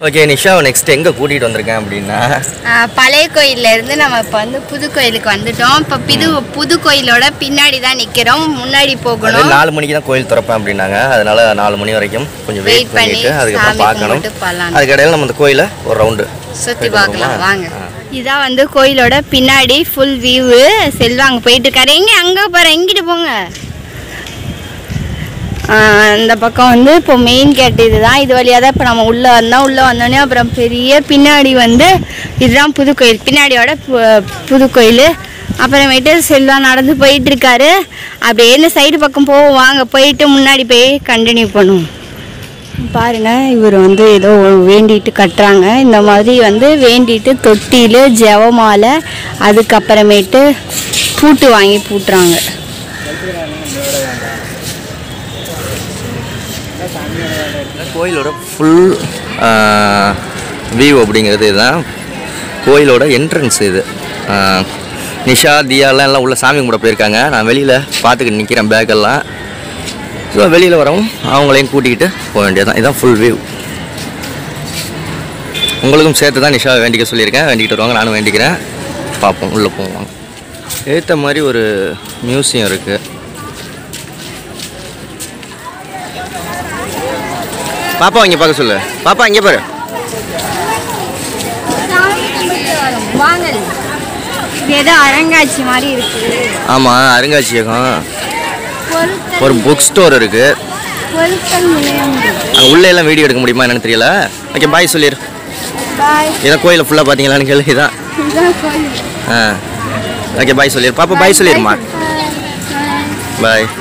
Okay Nisha next எங்கே கூட்டிகிட்டு வந்திருக்கேன் அப்படின்னா ஆஹ் பழைய கோயில்ல இருந்து நம்ம இப்போ வந்து புது கோயிலுக்கு வந்துட்டோம் இப்போ புது புது கோயிலோட பின்னாடி தான் நிற்கிறோம் முன்னாடி அது போகணும் நாலு மணிக்கு தான் கோயில் திறப்பேன் அப்படின்னாங்க அதனால நாலு மணி வரைக்கும் கொஞ்சம் Wait வெயிட் பண்ணி பண்ணிட்டு அதுக்கப்புறம் சாமி பார்க்கணும் கும்பிட்டு போலாம். அதுக்கடையில் நம்ம அந்த கோயிலை ஒரு ரவுண்டு சுற்றி பார்க்கலாம் வாங்க இதான் வந்து கோயிலோட பின்னாடி ஃபுல் வியூ செல்வா அங்கே போயிட்டு இருக்காரு எங்க அங்கே போகிற எங்கிட்டு போங்க ஆஹ் இந்த பக்கம் வந்து இப்போ மெயின் கேட் இதுதான் இது வழியாக தான் இப்போ நம்ம உள்ளே வந்தோம் உள்ளே வந்தோடனே அப்புறம் பெரிய பின்னாடி வந்து இதுதான் புது கோயில் பின்னாடியோட பு- புது கோயில் அப்புறமேட்டு செல்வா நடந்து போயிட்டு இருக்காரு அப்படியே இந்த சைடு பக்கம் போவோம் வாங்க போயிட்டு முன்னாடி போய் கண்டினியூ பண்ணுவோம் பாருங்க இவர் வந்து ஏதோ வேண்டிட்டு கட்டுறாங்க இந்த மாதிரி வந்து வேண்டிட்டு தொட்டியில் ஜெவமாலை அதுக்கப்புறமேட்டு பூட்டு வாங்கி பூட்டுறாங்க கோயிலோட ஃபுல் வியூ அப்படிங்கிறது இதுதான் கோயிலோட என்ட்ரன்ஸ் இது ஆஹ், நிஷா தியாலாம் எல்லாம் உள்ள சாமி கும்பிட போயிருக்காங்க நான் வெளியில் பார்த்துக்கிட்டு நிற்கிறேன் பேக்கெல்லாம் ஸோ வெளியில் வரவும் அவங்களையும் கூட்டிக்கிட்டு போக வேண்டியதுதான் இதுதான் ஃபுல் வியூ உங்களுக்கும் சேர்த்து தான் நிஷா வேண்டிக்க சொல்லியிருக்கேன் வேண்டிக்கிட்டு வருவாங்க நானும் வேண்டிக்கிறேன் பார்ப்போம் உள்ளே போவோம் ஏற்ற மாதிரி ஒரு மியூசியம் இருக்குது பாப்பா இங்கே பார்க்க சொல்லு பாப்பா இங்கே பாரு வாங்கல் இது ஏதோ அரங்காட்சி மாதிரி இருக்கு ஆமாம் அருங்காட்சியகம் பொருட்கள் ஒரு புக் ஸ்டோர் இருக்குது பொருட்கள் நிலையம் அங்கே உள்ளே எல்லாம் வீடியோ எடுக்க முடியுமா என்னன்னு தெரியல ஓகே பாய் சொல்லிடு பாய் இதான் கோயிலை ஃபுல்லாக பார்த்தீங்களான்னு கேளு இதான் இதுதான் கோயில் ஆ ஓகே பாய் சொல்லிடு பாப்பா பாய் சொல்லிடுமா பாய்